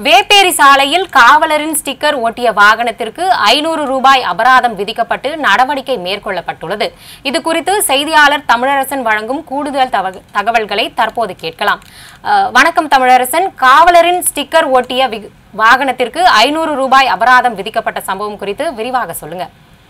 வேப்பேரி சாலையில் காவலரின் ஸ்டிக்கர் ஒட்டிய வாகனத்திற்கு ஐநூறு ரூபாய் அபராதம் விதிக்கப்பட்டு நடவடிக்கை மேற்கொள்ளப்பட்டுள்ளது இது குறித்து செய்தியாளர் தமிழரசன் வழங்கும் கூடுதல் தவ- தகவல்களை தற்போது கேட்கலாம் அஹ், வணக்கம் தமிழரசன் காவலரின் ஸ்டிக்கர் ஒட்டிய வி- வாகனத்திற்கு ஐநூறு ரூபாய் அபராதம் விதிக்கப்பட்ட சம்பவம் குறித்து விரிவாக சொல்லுங்க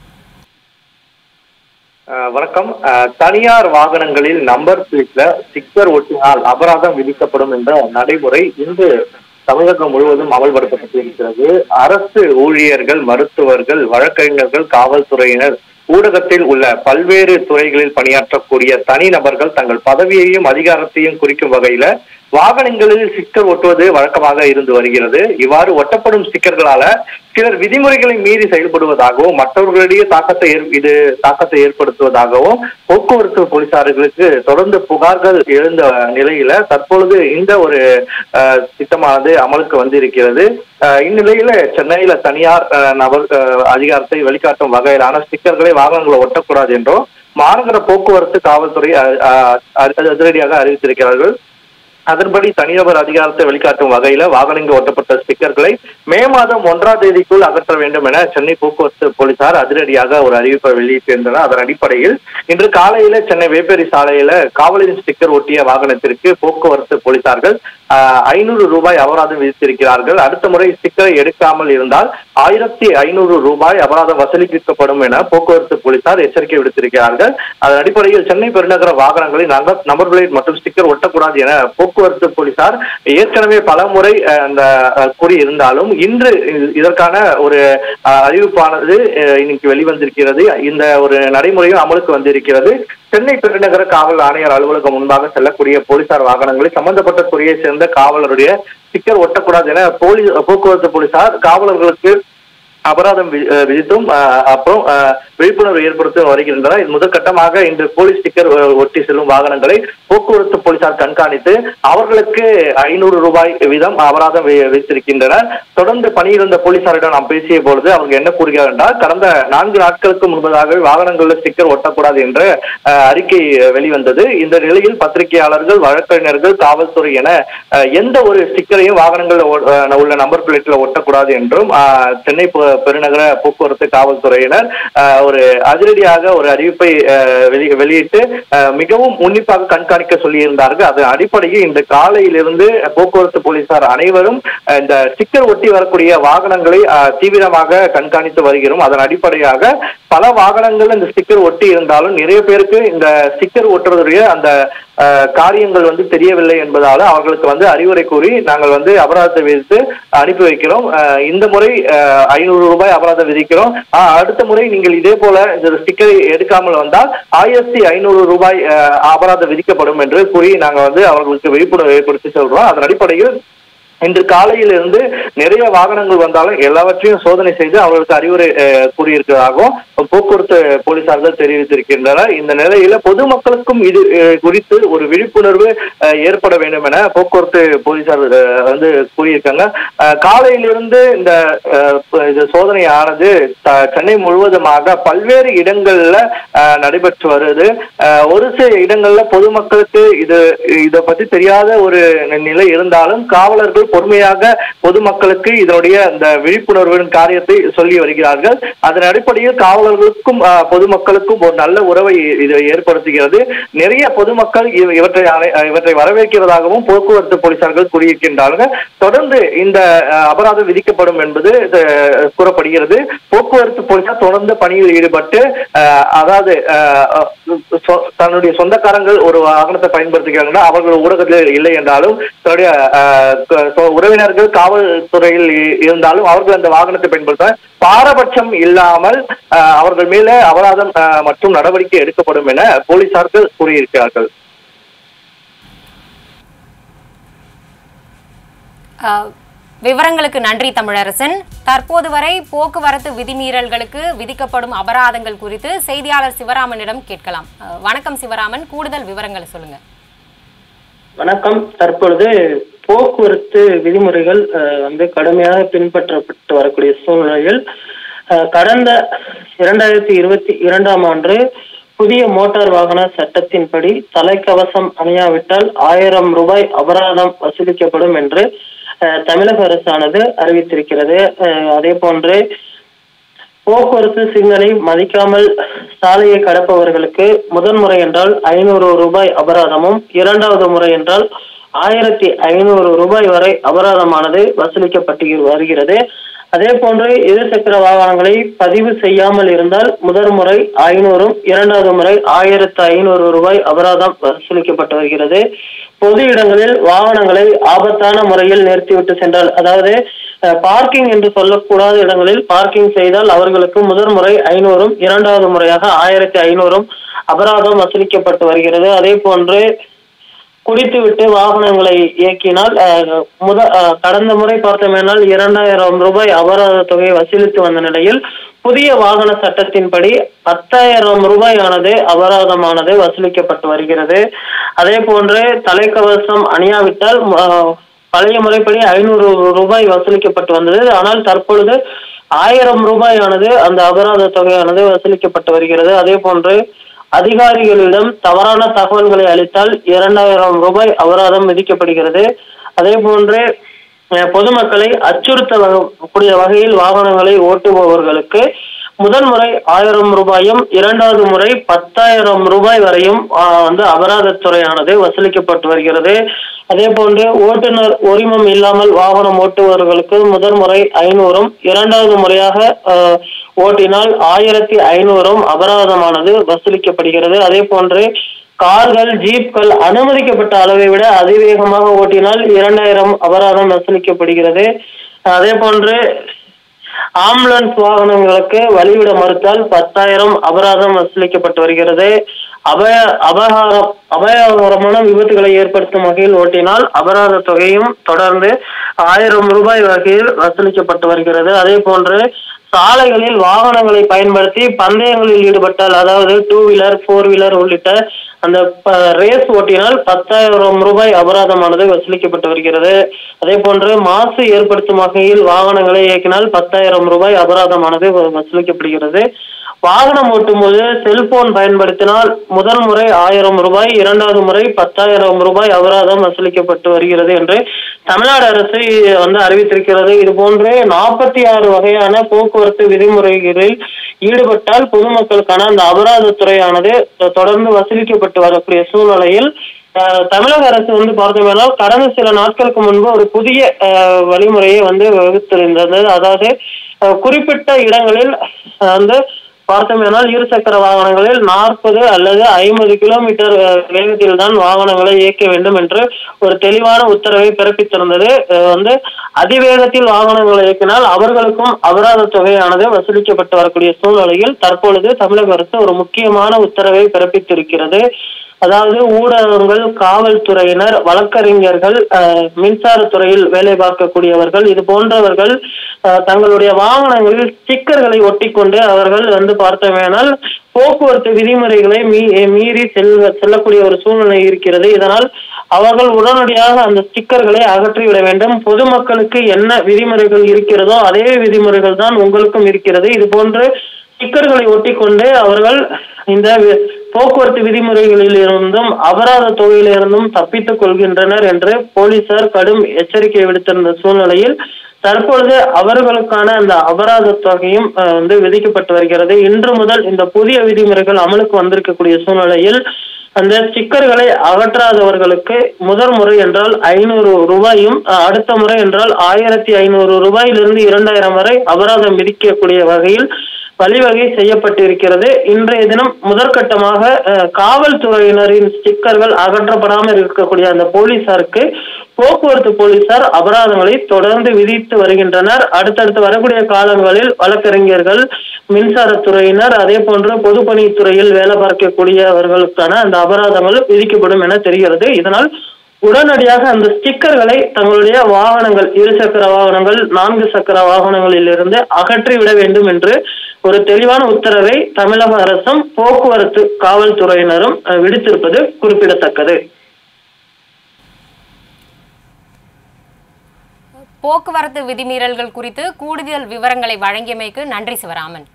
அஹ் வணக்கம் அஹ் தனியார் வாகனங்களில் நம்பர் பிளேட்ல ஸ்டிக்கர் ஒட்டினால் அபராதம் விதிக்கப்படும் என்ற நடைமுறை இன்று தமிழகம் முழுவதும் அமல்படுத்தப்பட்டிருக்கிறது அரசு ஊழியர்கள் மருத்துவர்கள் வழக்கறிஞர்கள் காவல்துறையினர் ஊடகத்தில் உள்ள பல்வேறு துறைகளில் பணியாற்றக்கூடிய தனிநபர்கள் தங்கள் பதவியையும் அதிகாரத்தையும் குறிக்கும் வகையில வாகனங்களில் ஸ்டிக்கர் ஒட்டுவது வழக்கமாக இருந்து வருகிறது இவ்வாறு ஒட்டப்படும் ஸ்டிக்கர்களால சிலர் விதிமுறைகளை மீறி செயல்படுவதாகவும் மற்றவர்களிடையே தாக்கத்தை ஏற்- இது தாக்கத்தை ஏற்படுத்துவதாகவும் போக்குவரத்து போலீசார்களுக்கு தொடர்ந்து புகார்கள் எழுந்த நிலையில தற்பொழுது இந்த ஒரு அஹ், திட்டமானது அமலுக்கு வந்திருக்கிறது அஹ், இந்நிலையில சென்னையில தனியார் அஹ், நபர் அஹ், அதிகாரத்தை வெளிக்காட்டும் வகையிலான ஸ்டிக்கர்களை வாகனங்களை ஒட்டக்கூடாது என்றும் மாநகர போக்குவரத்து காவல்துறை அஹ், அஹ், அஹ், அதிரடியாக அறிவித்திருக்கிறார்கள் அதன்படி தனிநபர் அதிகாரத்தை வெளிக்காட்டும் வகையில வாகனங்கள் ஒட்டப்பட்ட ஸ்டிக்கர்களை மே மாதம் ஒன்றாம் தேதிக்குள் அகற்ற வேண்டும் என சென்னை போக்குவரத்து போலீசார் அதிரடியாக ஒரு அறிவிப்பை வெளியிட்டிருந்தனர் அதன் அடிப்படையில் இன்று காலையில சென்னை வேப்பேரி சாலையில காவலரின் ஸ்டிக்கர் ஒட்டிய வாகனத்திற்கு போக்குவரத்து போலீசார்கள் ஐநூறு ரூபாய் அபராதம் விதித்திருக்கிறார்கள் அடுத்த முறை ஸ்டிக்கரை எடுக்காமல் இருந்தால் ஆயிரத்தி ஐநூறு ரூபாய் அபராதம் வசூலிக்கப்படும் என போக்குவரத்து போலீசார் எச்சரிக்கை விடுத்திருக்கிறார்கள் அதன் அடிப்படையில் சென்னை பெருநகர வாகனங்களில் நம்பர் நம்பர் பிளேட் மற்றும் ஸ்டிக்கர் ஒட்டக்கூடாது என போக்குவரத்து போலீசார் ஏற்கனவே பல முறை அஹ், அந்த அஹ், கூறியிருந்தாலும் இன்று இ- இதற்கான ஒரு அஹ், அறிவிப்பானது அஹ், இன்னைக்கு வெளிவந்திருக்கிறது இந்த ஒரு நடைமுறையும் அமலுக்கு வந்திருக்கிறது சென்னை பெருநகர காவல் ஆணையர் அலுவலகம் முன்பாக செல்லக்கூடிய போலீசார் வாகனங்களில் சம்பந்தப்பட்ட துறையை சேர்ந்த காவலருடைய ஸ்டிக்கர் ஒட்டக்கூடாது என போலீஸ் போக்குவரத்து போலீசார் காவலர்களுக்கு அபராதம் வி- அஹ் விதித்தும் அஹ், அப்புறம் அஹ், விழிப்புணர்வு ஏற்படுத்தி வருகின்றனர் இது முதற்கட்டமாக இன்று போலீஸ் ஸ்டிக்கர் அஹ், ஒட்டி செல்லும் வாகனங்களை போக்குவரத்து போலீசார் கண்காணித்து அவர்களுக்கு ஐநூறு ரூபாய் வீதம் அபராதம் வி- விதித்திருக்கின்றனர் தொடர்ந்து பணியிருந்த போலீசாரிடம் நாம் பேசிய பொழுது அவங்க என்ன கூறுகிறார் என்றால் கடந்த நான்கு நாட்களுக்கு முன்பதாகவே வாகனங்களில் ஸ்டிக்கர் ஒட்டக்கூடாது என்ற அஹ், அறிக்கை வெளிவந்தது இந்த நிலையில் பத்திரிகையாளர்கள் வழக்கறிஞர்கள் காவல்துறை என அஹ், எந்த ஒரு ஸ்டிக்கரையும் வாகனங்கள் உள்ள நம்பர் பிளேட்ல ஒட்டக்கூடாது என்றும் அஹ், சென்னை பெ- பெருநகர போக்குவரத்து காவல்துறையினர் அஹ், ஒரு அதிரடியாக ஒரு அறிவிப்பை அஹ், வெளி வெளியிட்டு அஹ், மிகவும் உன்னிப்பாக கண்காணிக்க சொல்லியிருந்தார்கள் அதன் அடிப்படையில் இந்த காலையிலிருந்து போக்குவரத்து போலீசார் அனைவரும் அஹ், இந்த ஸ்டிக்கர் ஒட்டி வரக்கூடிய வாகனங்களை அஹ், தீவிரமாக கண்காணித்து வருகிறோம் அதன் அடிப்படையாக பல வாகனங்கள் இந்த ஸ்டிக்கர் ஒட்டி இருந்தாலும் நிறைய பேருக்கு இந்த ஸ்டிக்கர் ஒட்டுறதுடைய அந்த அஹ், காரியங்கள் வந்து தெரியவில்லை என்பதால அவர்களுக்கு வந்து அறிவுரை கூறி நாங்கள் வந்து அபராதத்தை விதித்து அனுப்பி வைக்கிறோம் அஹ், இந்த முறை ஐநூறு ரூபாய் அபராதம் விதிக்கிறோம் ஆஹ், அடுத்த முறை நீங்கள் இதே போல இந்த ஸ்டிக்கரை எடுக்காமல் வந்தால் ஆயிரத்தி ஐநூறு ரூபாய் அஹ், அபராதம் விதிக்கப்படும் என்று கூறி நாங்கள் வந்து அவர்களுக்கு விழிப்புணர்வு ஏற்படுத்தி சொல்றோம் அதன் அடிப்படையில் இன்று காலையிலிருந்து நிறைய வாகனங்கள் வந்தாலும் எல்லாவற்றையும் சோதனை செய்து அவர்களுக்கு அறிவுரை அஹ், கூறியிருக்கிறதாகவும் போக்குவரத்து போலீசார்கள் தெரிவித்திருக்கின்றனர் இந்த நிலையில பொதுமக்களுக்கும் இது அஹ், குறித்து ஒரு விழிப்புணர்வு அஹ், ஏற்பட வேண்டும் என போக்குவரத்து போலீசார் அஹ், வந்து கூறியிருக்காங்க அஹ், காலையிலிருந்து இந்த அஹ், இது சோதனையானது த- சென்னை முழுவதுமாக பல்வேறு இடங்கள்ல அஹ், நடைபெற்று வருது அஹ், ஒரு சில இடங்கள்ல பொதுமக்களுக்கு இது இதை பத்தி தெரியாத ஒரு நிலை இருந்தாலும் காவலர்கள் பொறுமையாக பொதுமக்களுக்கு இதனுடைய இந்த விழிப்புணர்வின் காரியத்தை சொல்லி வருகிறார்கள் அதன் அடிப்படையில் காவலர்களுக்கும் அஹ், பொதுமக்களுக்கும் ஒரு நல்ல உறவை இது ஏற்படுத்துகிறது நிறைய பொதுமக்கள் இவ- இவற்றை அனை- அஹ், இவற்றை வரவேற்கிறதாகவும் போக்குவரத்து போலீசார்கள் கூறியிருக்கின்றார்கள் தொடர்ந்து இந்த அஹ், அபராதம் விதிக்கப்படும் என்பது அஹ், கூறப்படுகிறது போக்குவரத்து போலீசார் தொடர்ந்து பணியில் ஈடுபட்டு அஹ், அதாவது அஹ், அஹ், சொ- தன்னுடைய சொந்தக்காரங்கள் ஒரு வாகனத்தை பயன்படுத்துகிறாங்கன்னா அவர்கள் ஊடகத்தில் இல்லை என்றாலும் தன்னுடைய அஹ், க- சொ- உறவினர்கள் காவல்துறையில் இ- இருந்தாலும் அவர்கள் அந்த வாகனத்தை பயன்படுத்த பாரபட்சம் இல்லாமல் அஹ், அவர்கள் மேல அபராதம் அஹ், மற்றும் நடவடிக்கை எடுக்கப்படும் என போலீசார்கள் கூறியிருக்கிறார்கள் அஹ், விவரங்களுக்கு நன்றி தமிழரசன் தற்போது வரை போக்குவரத்து விதிமீறல்களுக்கு விதிக்கப்படும் அபராதங்கள் குறித்து செய்தியாளர் சிவராமனிடம் கேட்கலாம் அஹ், வணக்கம் சிவராமன் கூடுதல் விவரங்களை சொல்லுங்க வணக்கம் தற்பொழுது போக்குவரத்து விதிமுறைகள் அஹ், வந்து கடுமையாக பின்பற்றப்பட்டு வரக்கூடிய சூழ்நிலையில் அஹ், கடந்த இரண்டாயிரத்தி இருபத்தி இரண்டாம் ஆண்டு புதிய மோட்டார் வாகன சட்டத்தின்படி தலைக்கவசம் அணியாவிட்டால் ஆயிரம் ரூபாய் அபராதம் வசூலிக்கப்படும் என்று அஹ், தமிழக அரசானது அறிவித்திருக்கிறது அஹ், அதே போன்று போக்குவரத்து சிக்னலை மதிக்காமல் சாலையை கடப்பவர்களுக்கு முதன் முறை என்றால் ஐநூறு ரூபாய் அபராதமும் இரண்டாவது முறை என்றால் ஆயிரத்தி ஐநூறு ரூபாய் வரை அபராதமானது வசூலிக்கப்பட்டு வருகிறது அதே போன்று இருசக்கர வாகனங்களை பதிவு செய்யாமல் இருந்தால் முதல் முறை ஐநூறும் இரண்டாவது முறை ஆயிரத்து ஐநூறு ரூபாய் அபராதம் வசூலிக்கப்பட்டு வருகிறது பொது இடங்களில் வாகனங்களை ஆபத்தான முறையில் நிறுத்திவிட்டு சென்றால் அதாவது பார்க்கிங் என்று சொல்லக்கூடாத இடங்களில் பார்க்கிங் செய்தால் அவர்களுக்கு முதல் முறை ஐநூறும் இரண்டாவது முறையாக ஆயிரத்தி ஐநூறும் அபராதம் வசூலிக்கப்பட்டு வருகிறது அதே போன்று குடித்துவிட்டு வாகனங்களை இயக்கினால் அஹ், முத அஹ், கடந்த முறை பார்த்தோமேனால் இரண்டாயிரம் ரூபாய் அபராத தொகையை வசூலித்து வந்த நிலையில் புதிய வாகன சட்டத்தின்படி பத்தாயிரம் ரூபாயானது அபராதமானது வசூலிக்கப்பட்டு வருகிறது அதே போன்று தலைக்கவசம் அணியாவிட்டால் அஹ், பழைய முறைப்படி ஐநூறு ரூபாய் வசூலிக்கப்பட்டு வந்தது ஆனால் தற்பொழுது ஆயிரம் ரூபாயானது அந்த அபராத தொகையானது வசூலிக்கப்பட்டு வருகிறது அதே போன்று அதிகாரிகளிடம் தவறான தகவல்களை அளித்தால் இரண்டாயிரம் ரூபாய் அபராதம் விதிக்கப்படுகிறது அதே போன்று அஹ், பொதுமக்களை அச்சுறுத்த வக- கூடிய வகையில் வாகனங்களை ஓட்டுபவர்களுக்கு முதல் முறை ஆயிரம் ரூபாயும் இரண்டாவது முறை பத்தாயிரம் ரூபாய் வரையும் ஆஹ், வந்து அபராதத்துறையானது வசூலிக்கப்பட்டு வருகிறது அதே போன்று ஓட்டுநர் உரிமம் இல்லாமல் வாகனம் ஓட்டுபவர்களுக்கு முதல் முறை ஐநூறும் இரண்டாவது முறையாக ஆஹ், ஓட்டினால் ஆயிரத்தி ஐநூறும் அபராதமானது வசூலிக்கப்படுகிறது அதே போன்று கார்கள் ஜீப்கள் அனுமதிக்கப்பட்ட அளவை விட அதிவேகமாக ஓட்டினால் இரண்டாயிரம் அபராதம் வசூலிக்கப்படுகிறது அதே போன்று ஆம்புலன்ஸ் வாகனங்களுக்கு வழிவிட மறுத்தால் பத்தாயிரம் அபராதம் வசூலிக்கப்பட்டு வருகிறது அபய அபகாரம் அபாயகரமான விபத்துகளை ஏற்படுத்தும் வகையில் ஓட்டினால் அபராத தொகையும் தொடர்ந்து ஆயிரம் ரூபாய் வகையில் வசூலிக்கப்பட்டு வருகிறது அதே போன்று சாலைகளில் வாகனங்களை பயன்படுத்தி பந்தயங்களில் ஈடுபட்டால் அதாவது டூ வீலர் ஃபோர் வீலர் உள்ளிட்ட அந்த ரேஸ் ஓட்டினால் பத்தாயிரம் ரூபாய் அபராதமானது வசூலிக்கப்பட்டு வருகிறது அதே போன்று மாசு ஏற்படுத்தும் வகையில் வாகனங்களை இயக்கினால் பத்தாயிரம் ரூபாய் அபராதமானது வ- வசூலிக்கப்படுகிறது வாகனம் ஓட்டும்போது செல்போன் பயன்படுத்தினால் முதல் முறை ஆயிரம் ரூபாய் இரண்டாவது முறை பத்தாயிரம் ரூபாய் அபராதம் வசூலிக்கப்பட்டு வருகிறது என்று தமிழ்நாடு அரசு வந்து அறிவித்திருக்கிறது இது போன்று நாற்பத்தி ஆறு வகையான போக்குவரத்து விதிமுறைகளில் ஈடுபட்டால் பொதுமக்களுக்கான அந்த அபராத துறையானது தொடர்ந்து வசூலிக்கப்பட்டு வரக்கூடிய சூழ்நிலையில் அஹ், தமிழக அரசு வந்து பார்த்தோம்னால் கடந்த சில நாட்களுக்கு முன்பு ஒரு புதிய அஹ், வழிமுறையை வந்து வகுத்திருந்தது அதாவது அஹ், குறிப்பிட்ட இடங்களில் அஹ், வந்து பார்த்தோமேனால் இருசக்கர வாகனங்களில் நாற்பது அல்லது ஐம்பது கிலோமீட்டர் அஹ், வேகத்தில் தான் வாகனங்களை இயக்க வேண்டும் என்று ஒரு தெளிவான உத்தரவை பிறப்பித்திருந்தது அஹ், வந்து அதிவேகத்தில் வாகனங்களை இயக்கினால் அவர்களுக்கும் அபராத தொகையானது வசூலிக்கப்பட்டு வரக்கூடிய சூழ்நிலையில் தற்பொழுது தமிழக அரசு ஒரு முக்கியமான உத்தரவை பிறப்பித்திருக்கிறது அதாவது ஊடகங்கள் காவல்துறையினர் வழக்கறிஞர்கள் அஹ், மின்சாரத்துறையில் வேலை பார்க்கக்கூடியவர்கள் இது போன்றவர்கள் அஹ், தங்களுடைய வாகனங்களில் ஸ்டிக்கர்களை ஒட்டிக்கொண்டு அவர்கள் வந்து பார்த்தோமேனால் போக்குவரத்து விதிமுறைகளை மீ மீறி செல்வ செல்லக்கூடிய ஒரு சூழ்நிலை இருக்கிறது இதனால் அவர்கள் உடனடியாக அந்த ஸ்டிக்கர்களை அகற்றிவிட வேண்டும் பொதுமக்களுக்கு என்ன விதிமுறைகள் இருக்கிறதோ அதே விதிமுறைகள் தான் உங்களுக்கும் இருக்கிறது இது போன்று ஸ்டிக்கர்களை ஒட்டிக்கொண்டு அவர்கள் இந்த வி- போக்குவரத்து விதிமுறைகளில் இருந்தும் அபராத தொகையிலிருந்தும் தப்பித்துக் கொள்கின்றனர் என்று போலீசார் கடும் எச்சரிக்கை விடுத்திருந்த சூழ்நிலையில் தற்பொழுது அவர்களுக்கான அந்த அபராத தொகையும் அஹ், வந்து விதிக்கப்பட்டு வருகிறது இன்று முதல் இந்த புதிய விதிமுறைகள் அமலுக்கு வந்திருக்கக்கூடிய சூழ்நிலையில் அந்த ஸ்டிக்கர்களை அகற்றாதவர்களுக்கு முதல் முறை என்றால் ஐநூறு ரூபாயும் அஹ், அடுத்த முறை என்றால் ஆயிரத்தி ஐநூறு ரூபாயிலிருந்து இரண்டாயிரம் வரை அபராதம் விதிக்கக்கூடிய வகையில் வழிவகை செய்யப்பட்டிருக்கிறது இன்றைய தினம் முதற்கட்டமாக அஹ், காவல்துறையினரின் ஸ்டிக்கர்கள் அகற்றப்படாமல் இருக்கக்கூடிய அந்த போலீசாருக்கு போக்குவரத்து போலீசார் அபராதங்களை தொடர்ந்து விதித்து வருகின்றனர் அடுத்தடுத்து வரக்கூடிய காலங்களில் வழக்கறிஞர்கள் மின்சாரத்துறையினர் அதே போன்று பொதுப்பணித்துறையில் வேலை பார்க்கக்கூடியவர்களுக்கான அந்த அபராதங்கள் விதிக்கப்படும் என தெரிகிறது இதனால் உடனடியாக அந்த ஸ்டிக்கர்களை தங்களுடைய வாகனங்கள் இருசக்கர வாகனங்கள் நான்கு சக்கர வாகனங்களில் இருந்து அகற்றிவிட வேண்டும் என்று ஒரு தெளிவான உத்தரவை தமிழக அரசும் போக்குவரத்து காவல்துறையினரும் அஹ், விடுத்திருப்பது குறிப்பிடத்தக்கது போக்குவரத்து விதிமீறல்கள் குறித்து கூடுதல் விவரங்களை வழங்கியமைக்கு நன்றி சிவராமன்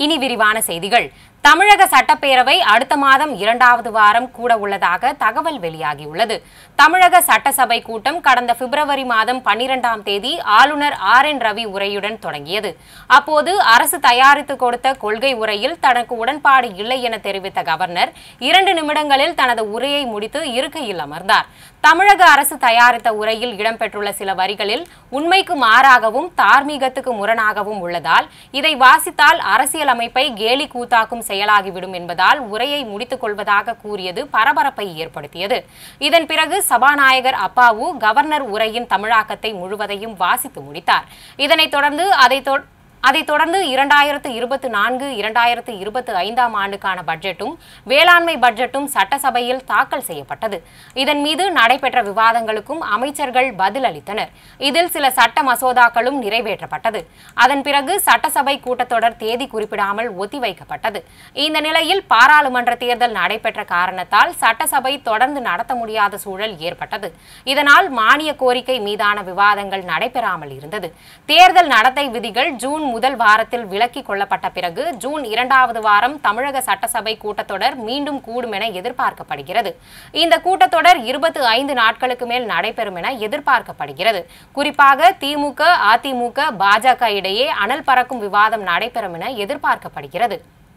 இனி விரிவான செய்திகள் தமிழக சட்டப்பேரவை அடுத்த மாதம் இரண்டாவது வாரம் கூட உள்ளதாக தகவல் வெளியாகியுள்ளது தமிழக சட்டசபை கூட்டம் கடந்த பிப்ரவரி மாதம் பன்னிரெண்டாம் தேதி ஆளுநர் ஆர் என் ரவி உரையுடன் தொடங்கியது அப்போது அரசு தயாரித்து கொடுத்த கொள்கை உரையில் தனக்கு உடன்பாடு இல்லை என தெரிவித்த கவர்னர் இரண்டு நிமிடங்களில் தனது உரையை முடித்து இருக்கையில் அமர்ந்தார் தமிழக அரசு தயாரித்த உரையில் இடம்பெற்றுள்ள சில வரிகளில் உண்மைக்கு மாறாகவும் தார்மீகத்துக்கு முரணாகவும் உள்ளதால் இதை வாசித்தால் அரசியலமைப்பை கேலி கூத்தாக்கும் செயலாகிவிடும் என்பதால் உரையை முடித்துக் கொள்வதாக கூறியது பரபரப்பை ஏற்படுத்தியது இதன் பிறகு சபாநாயகர் அப்பாவு கவர்னர் உரையின் தமிழாக்கத்தை முழுவதையும் வாசித்து முடித்தார் இதனைத் தொடர்ந்து அதை தொ- அதைத் தொடர்ந்து இரண்டாயிரத்து இருபத்தி நான்கு இரண்டாயிரத்து இருபத்தி ஐந்தாம் ஆண்டுக்கான பட்ஜெட்டும் வேளாண்மை பட்ஜெட்டும் சட்டசபையில் தாக்கல் செய்யப்பட்டது இதன் மீது நடைபெற்ற விவாதங்களுக்கும் அமைச்சர்கள் பதில் அளித்தனர் இதில் சில சட்ட மசோதாக்களும் நிறைவேற்றப்பட்டது அதன் பிறகு சட்டசபை கூட்டத்தொடர் தேதி குறிப்பிடாமல் ஒத்திவைக்கப்பட்டது இந்த நிலையில் பாராளுமன்ற தேர்தல் நடைபெற்ற காரணத்தால் சட்டசபை தொடர்ந்து நடத்த முடியாத சூழல் ஏற்பட்டது இதனால் மானிய கோரிக்கை மீதான விவாதங்கள் நடைபெறாமல் இருந்தது தேர்தல் நடத்தை விதிகள் ஜூன் முதல் வாரத்தில் விலக்கிக் கொள்ளப்பட்ட பிறகு ஜூன் இரண்டாவது வாரம் தமிழக சட்டசபை கூட்டத்தொடர் மீண்டும் கூடும் என எதிர்பார்க்கப்படுகிறது இந்த கூட்டத்தொடர் இருபத்தி ஐந்து நாட்களுக்கு மேல் நடைபெறும் என எதிர்பார்க்கப்படுகிறது குறிப்பாக திமுக அதிமுக பாஜக இடையே அனல் பறக்கும் விவாதம் நடைபெறும் என எதிர்பார்க்கப்படுகிறது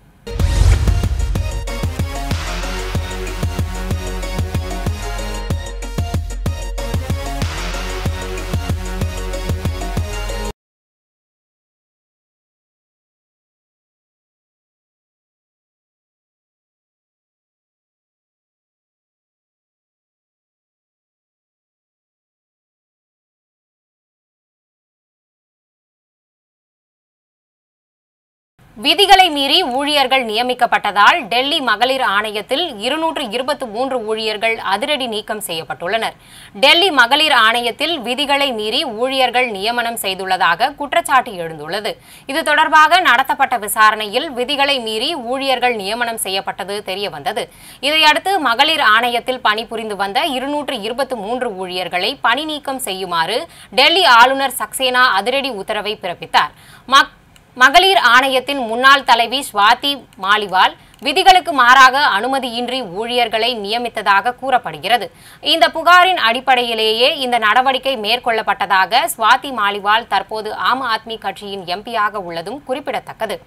விதிகளை மீறி ஊழியர்கள் நியமிக்கப்பட்டதால் டெல்லி மகளிர் ஆணையத்தில் இருநூற்று இருபத்தி மூன்று ஊழியர்கள் அதிரடி நீக்கம் செய்யப்பட்டுள்ளனர் டெல்லி மகளிர் ஆணையத்தில் விதிகளை மீறி ஊழியர்கள் நியமனம் செய்துள்ளதாக குற்றச்சாட்டு எழுந்துள்ளது இது தொடர்பாக நடத்தப்பட்ட விசாரணையில் விதிகளை மீறி ஊழியர்கள் நியமனம் செய்யப்பட்டது தெரியவந்தது இதையடுத்து மகளிர் ஆணையத்தில் பணிபுரிந்து வந்த இருநூற்று இருபத்தி மூன்று ஊழியர்களை பணி நீக்கம் செய்யுமாறு டெல்லி ஆளுநர் சக்சேனா அதிரடி உத்தரவை பிறப்பித்தார் மக் மகளிர் ஆணையத்தின் முன்னாள் தலைவி ஸ்வாதி மாலிவால் விதிகளுக்கு மாறாக அனுமதியின்றி ஊழியர்களை நியமித்ததாக கூறப்படுகிறது இந்த புகாரின் அடிப்படையிலேயே இந்த நடவடிக்கை மேற்கொள்ளப்பட்டதாக ஸ்வாதி மாலிவால் தற்போது ஆம் ஆத்மி கட்சியின் எம்பியாக உள்ளதும் குறிப்பிடத்தக்கது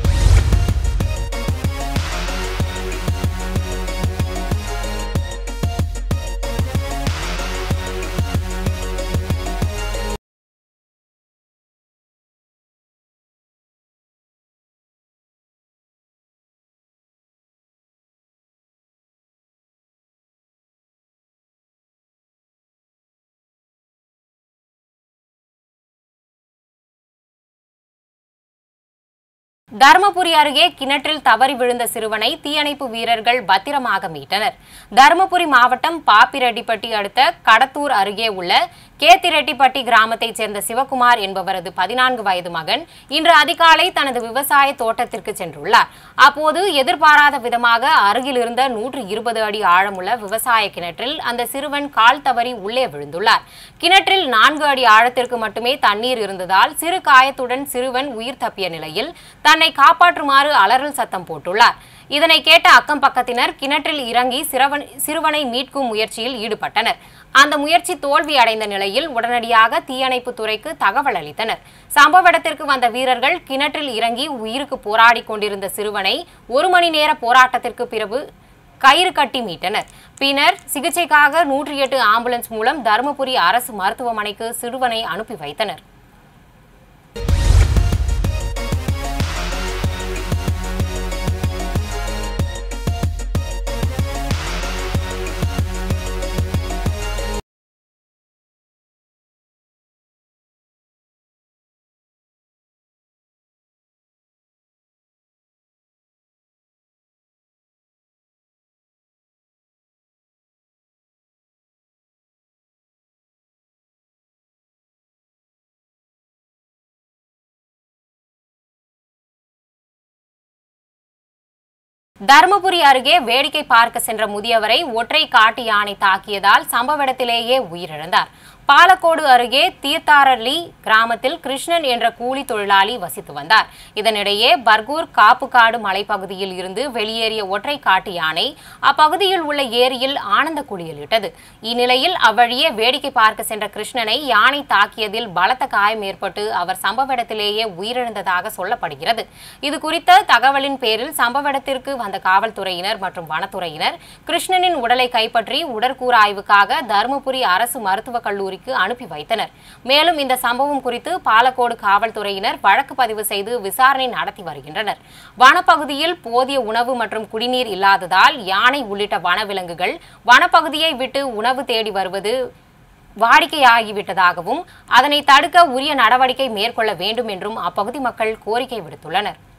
தருமபுரி அருகே கிணற்றில் தவறி விழுந்த சிறுவனை தீயணைப்பு வீரர்கள் பத்திரமாக மீட்டனர் தருமபுரி மாவட்டம் பாப்பிரெட்டிப்பட்டி அடுத்த கடத்தூர் அருகே உள்ள கேத்திரெட்டிப்பட்டி கிராமத்தைச் சேர்ந்த சிவகுமார் என்பவரது பதினான்கு வயது மகன் இன்று அதிகாலை தனது விவசாய தோட்டத்திற்கு சென்றுள்ளார் அப்போது எதிர்பாராத விதமாக அருகில் இருந்த நூற்று இருபது அடி ஆழமுள்ள விவசாய கிணற்றில் அந்த சிறுவன் கால் தவறி உள்ளே விழுந்துள்ளார் கிணற்றில் நான்கு அடி ஆழத்திற்கு மட்டுமே தண்ணீர் இருந்ததால் சிறு காயத்துடன் சிறுவன் உயிர் தப்பிய நிலையில் தன்னை காப்பாற்றுமாறு அலறல் சத்தம் போட்டுள்ளார் இதனை கேட்ட அக்கம் பக்கத்தினர் கிணற்றில் இறங்கி சிறுவன் சிறுவனை மீட்கும் முயற்சியில் ஈடுபட்டனர் அந்த முயற்சி தோல்வி அடைந்த நிலையில் உடனடியாக தீயணைப்பு துறைக்கு தகவல் அளித்தனர் சம்பவ இடத்திற்கு வந்த வீரர்கள் கிணற்றில் இறங்கி உயிருக்கு போராடி கொண்டிருந்த சிறுவனை ஒரு மணி நேர போராட்டத்திற்கு பிறகு கயிறு கட்டி மீட்டனர் பின்னர் சிகிச்சைக்காக நூற்றி எட்டு ஆம்புலன்ஸ் மூலம் தருமபுரி அரசு மருத்துவமனைக்கு சிறுவனை அனுப்பி வைத்தனர் தருமபுரி அருகே வேடிக்கை பார்க்க சென்ற முதியவரை ஒற்றை காட்டு யானை தாக்கியதால் சம்பவ இடத்திலேயே உயிரிழந்தார் பாலக்கோடு அருகே தீர்த்தாரலி கிராமத்தில் கிருஷ்ணன் என்ற கூலி தொழிலாளி வசித்து வந்தார் இதனிடையே பர்கூர் காப்புக்காடு மலைப்பகுதியில் இருந்து வெளியேறிய ஒற்றை காட்டு யானை அப்பகுதியில் உள்ள ஏரியில் ஆனந்த குளியலிட்டது இந்நிலையில் அவ்வழியே வேடிக்கை பார்க்க சென்ற கிருஷ்ணனை யானை தாக்கியதில் பலத்த காயம் ஏற்பட்டு அவர் சம்பவ இடத்திலேயே உயிரிழந்ததாக சொல்லப்படுகிறது இது குறித்த தகவலின் பேரில் சம்பவ இடத்திற்கு வந்த காவல்துறையினர் மற்றும் வனத்துறையினர் கிருஷ்ணனின் உடலை கைப்பற்றி உடற்கூறாய்வுக்காக தருமபுரி அரசு மருத்துவக் கல்லூரிக்கு அனுப்பி வைத்தனர் மேலும் இந்த சம்பவம் குறித்து பாலக்கோடு காவல்துறையினர் வழக்கு பதிவு செய்து விசாரணை நடத்தி வருகின்றனர் வனப்பகுதியில் போதிய உணவு மற்றும் குடிநீர் இல்லாததால் யானை உள்ளிட்ட வனவிலங்குகள் வனப்பகுதியை விட்டு உணவு தேடி வருவது வாடிக்கையாகிவிட்டதாகவும் அதனை தடுக்க உரிய நடவடிக்கை மேற்கொள்ள வேண்டும் என்றும் அப்பகுதி மக்கள் கோரிக்கை விடுத்துள்ளனர்